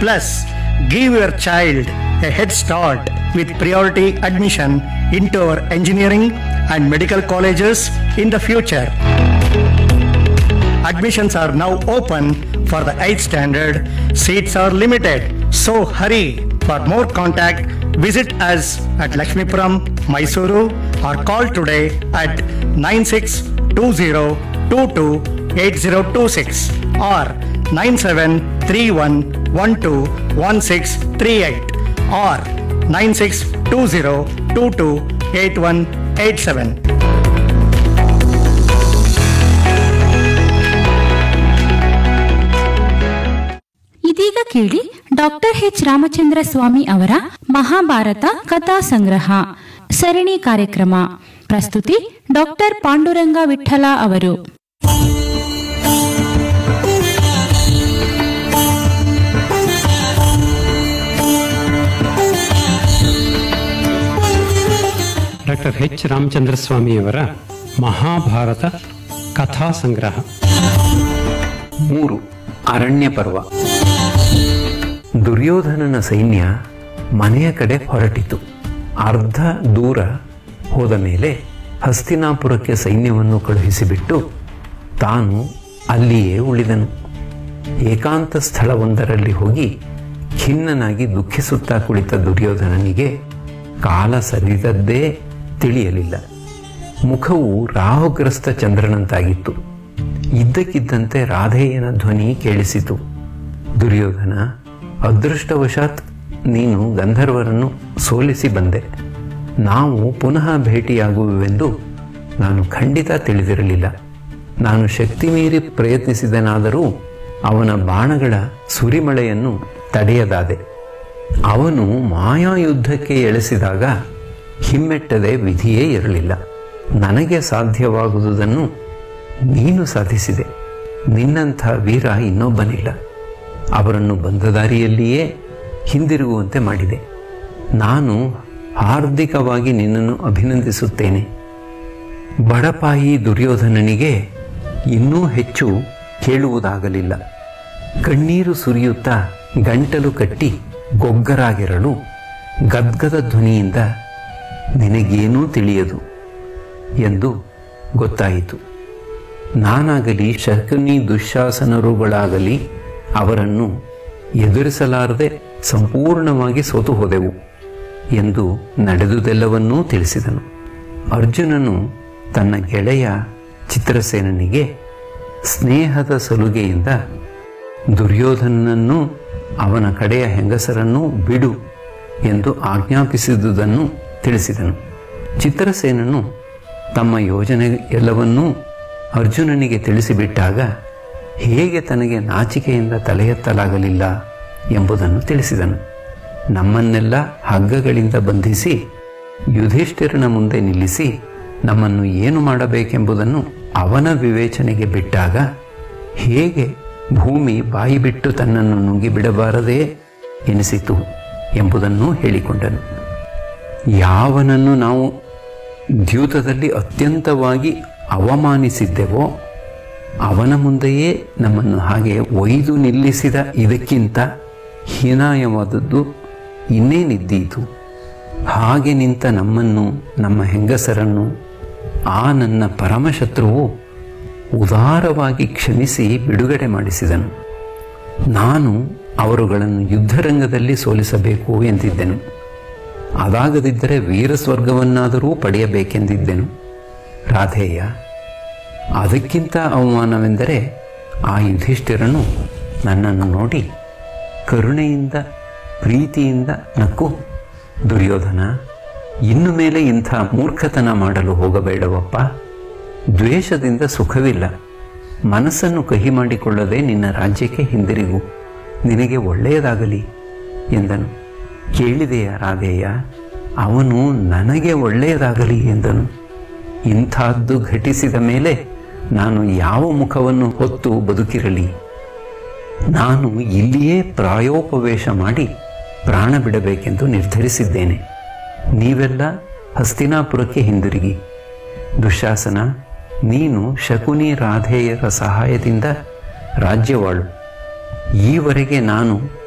Plus, give your child a head start with priority admission into our engineering and medical colleges in the future. Admissions are now open for the 8th standard. Seats are limited. So hurry. For more contact, visit us at Lakshmipuram, Mysuru or call today at 9620228026 or 9731121638 or 9620228187. ಇದೀಗ ಕೇಳಿ doctor H Ramachandra ಸ್ವಾಮಿ ಅವರ ಮಹಾಭಾರತ ಕಥಾ ಸಂಗ್ರಹ ಸರಣಿ ಕಾರ್ಯಕ್ರಮ ಪ್ರಸ್ತುತಿ doctor Panduranga Vithala ಅವರು doctor H Ramachandra ಸ್ವಾಮಿಯವರ ಮಹಾಭಾರತ ಕಥಾ ಸಂಗ್ರಹ ಮೂರು ಅರಣ್ಯ ಪರ್ವ ದುರ್ಯೋಧನನ ಸೈನ್ಯ ಮನೆಯ ಕಡೆ ಹೊರಟಿತು ಅರ್ಧ ದೂರ ಹೋದ ಮೇಲೆ ಹಸ್ತಿನಾಪುರಕ್ಕೆ ಸೈನ್ಯವನ್ನು ಕಳುಹಿಸಿಬಿಟ್ಟು ತಾನು ಅಲ್ಲಿಯೇ ಉಳಿದನು ಏಕಾಂತ ಸ್ಥಳವೊಂದರಲ್ಲಿ ಹೋಗಿ ಖಿನ್ನನಾಗಿ ದುಃಖಿಸುತ್ತಾ ಕುಳಿತ ದುರ್ಯೋಧನನಿಗೆ ಕಾಲ ಸರಿದದ್ದೇ ತಿಳಿಯಲಿಲ್ಲ ಮುಖವು ರಾಹುಗ್ರಸ್ತ ಚಂದ್ರನಂತಾಗಿತ್ತು ಇದ್ದಕ್ಕಿದ್ದಂತೆ ರಾಧೇಯನ ಧ್ವನಿ ಕೇಳಿಸಿತು ದುರ್ಯೋಧನ ಅದೃಷ್ಟವಶಾತ್ ನೀನು ಗಂಧರ್ವರನ್ನು ಸೋಲಿಸಿ ಬಂದೆ ನಾವು ಪುನಃ ಭೇಟಿಯಾಗುವೆವೆಂದು ನಾನು ಖಂಡಿತ ತಿಳಿದಿರಲಿಲ್ಲ ನಾನು ಶಕ್ತಿ ಮೀರಿ ಪ್ರಯತ್ನಿಸಿದನಾದರೂ ಅವನ ಬಾಣಗಳ ಸುರಿಮಳೆಯನ್ನು ತಡೆಯದಾದೆ ಅವನು ಮಾಯಾಯುದ್ಧಕ್ಕೆ ಎಳೆಸಿದಾಗ ಹಿಮ್ಮೆಟ್ಟದೆ ವಿಧಿಯೇ ಇರಲಿಲ್ಲ ನನಗೆ ಸಾಧ್ಯವಾಗುವುದನ್ನು ನೀನು ಸಾಧಿಸಿದೆ ನಿನ್ನಂಥ ವೀರ ಇನ್ನೊಬ್ಬನಿಲ್ಲ ಅವರನ್ನು ಬಂದ ದಾರಿಯಲ್ಲಿಯೇ ಹಿಂದಿರುಗುವಂತೆ ಮಾಡಿದೆ ನಾನು ಹಾರ್ದಿಕವಾಗಿ ನಿನ್ನನ್ನು ಅಭಿನಂದಿಸುತ್ತೇನೆ ಬಡಪಾಯಿ ದುರ್ಯೋಧನನಿಗೆ ಇನ್ನೂ ಹೆಚ್ಚು ಕೇಳುವುದಾಗಲಿಲ್ಲ ಕಣ್ಣೀರು ಸುರಿಯುತ್ತಾ ಗಂಟಲು ಕಟ್ಟಿ ಗೊಗ್ಗರಾಗಿರಲು ಗದ್ಗದ ಧ್ವನಿಯಿಂದ ನಿನಗೇನೂ ತಿಳಿಯದು ಎಂದು ಗೊತ್ತಾಯಿತು ನಾನಾಗಲಿ ಶಕುನಿ ದುಶ್ಯಾಸನರುಗಳಾಗಲಿ ಅವರನ್ನು ಎದುರಿಸಲಾರದೆ ಸಂಪೂರ್ಣವಾಗಿ ಸೋತು ಹೋದೆವು ಎಂದು ನಡೆದುದೆಲ್ಲವನ್ನೂ ತಿಳಿಸಿದನು ಅರ್ಜುನನು ತನ್ನ ಗೆಳೆಯ ಚಿತ್ರಸೇನನಿಗೆ ಸ್ನೇಹದ ಸಲುಗೆಯಿಂದ ದುರ್ಯೋಧನನನ್ನು ಅವನ ಕಡೆಯ ಹೆಂಗಸರನ್ನು ಬಿಡು ಎಂದು ಆಜ್ಞಾಪಿಸಿದುದನ್ನು ತಿಳಿಸಿದನು ಚಿತ್ರಸೇನನು ತಮ್ಮ ಯೋಜನೆ ಎಲ್ಲವನ್ನೂ ಅರ್ಜುನನಿಗೆ ತಿಳಿಸಿಬಿಟ್ಟಾಗ ಹೇಗೆ ತನಗೆ ನಾಚಿಕೆಯಿಂದ ತಲೆ ಎತ್ತಲಾಗಲಿಲ್ಲ ಎಂಬುದನ್ನು ತಿಳಿಸಿದನು ನಮ್ಮನ್ನೆಲ್ಲ ಹಗ್ಗಗಳಿಂದ ಬಂಧಿಸಿ ಯುಧಿಷ್ಠಿರನ ಮುಂದೆ ನಿಲ್ಲಿಸಿ ನಮ್ಮನ್ನು ಏನು ಮಾಡಬೇಕೆಂಬುದನ್ನು ಅವನ ವಿವೇಚನೆಗೆ ಬಿಟ್ಟಾಗ ಹೇಗೆ ಭೂಮಿ ಬಾಯಿ ಬಿಟ್ಟು ತನ್ನನ್ನು ನುಂಗಿಬಿಡಬಾರದೇ ಎನಿಸಿತು ಎಂಬುದನ್ನು ಹೇಳಿಕೊಂಡನು ಯಾವನನ್ನು ನಾವು ದ್ಯೂತದಲ್ಲಿ ಅತ್ಯಂತವಾಗಿ ಅವಮಾನಿಸಿದ್ದೆವೋ ಅವನ ಮುಂದೆಯೇ ನಮ್ಮನ್ನು ಹಾಗೆ ಒಯ್ದು ನಿಲ್ಲಿಸಿದ ಇದಕ್ಕಿಂತ ಹೀನಾಯವಾದದ್ದು ಇನ್ನೇನಿದ್ದೀತು ಹಾಗೆ ನಿಂತ ನಮ್ಮನ್ನು ನಮ್ಮ ಹೆಂಗಸರನ್ನು ಆ ನನ್ನ ಪರಮಶತ್ರುವು ಉದಾರವಾಗಿ ಕ್ಷಮಿಸಿ ಬಿಡುಗಡೆ ಮಾಡಿಸಿದನು ನಾನು ಅವರುಗಳನ್ನು ಯುದ್ಧರಂಗದಲ್ಲಿ ಸೋಲಿಸಬೇಕು ಎಂದಿದ್ದೆನು ಅದಾಗದಿದ್ದರೆ ವೀರಸ್ವರ್ಗವನ್ನಾದರೂ ಪಡೆಯಬೇಕೆಂದಿದ್ದೆನು ರಾಧೇಯ ಅದಕ್ಕಿಂತ ಅವಮಾನವೆಂದರೆ ಆ ಯುಧಿಷ್ಠಿರನು ನನ್ನನ್ನು ನೋಡಿ ಕರುಣೆಯಿಂದ ಪ್ರೀತಿಯಿಂದ ನಕ್ಕು ದುರ್ಯೋಧನ ಇನ್ನು ಮೇಲೆ ಇಂಥ ಮೂರ್ಖತನ ಮಾಡಲು ಹೋಗಬೇಡವಪ್ಪ ದ್ವೇಷದಿಂದ ಸುಖವಿಲ್ಲ ಮನಸ್ಸನ್ನು ಕಹಿ ಮಾಡಿಕೊಳ್ಳದೆ ನಿನ್ನ ರಾಜ್ಯಕ್ಕೆ ಹಿಂದಿರುಗು ನಿನಗೆ ಒಳ್ಳೆಯದಾಗಲಿ ಎಂದನು ಕೇಳಿದೆಯ ರಾಧೇಯ ಅವನು ನನಗೆ ಒಳ್ಳೆಯದಾಗಲಿ ಎಂದನು ಇಂಥದ್ದು ಘಟಿಸಿದ ಮೇಲೆ ನಾನು ಯಾವ ಮುಖವನ್ನು ಹೊತ್ತು ಬದುಕಿರಲಿ ನಾನು ಇಲ್ಲಿಯೇ ಪ್ರಾಯೋಪವೇಶ ಮಾಡಿ ಪ್ರಾಣ ಬಿಡಬೇಕೆಂದು ನಿರ್ಧರಿಸಿದ್ದೇನೆ ನೀವೆಲ್ಲ ಹಸ್ತಿನಾಪುರಕ್ಕೆ ಹಿಂದಿರುಗಿ ದುಶಾಸನ ನೀನು ಶಕುನಿ ರಾಧೇಯರ ಸಹಾಯದಿಂದ ರಾಜ್ಯವಾಳು ಈವರೆಗೆ ನಾನು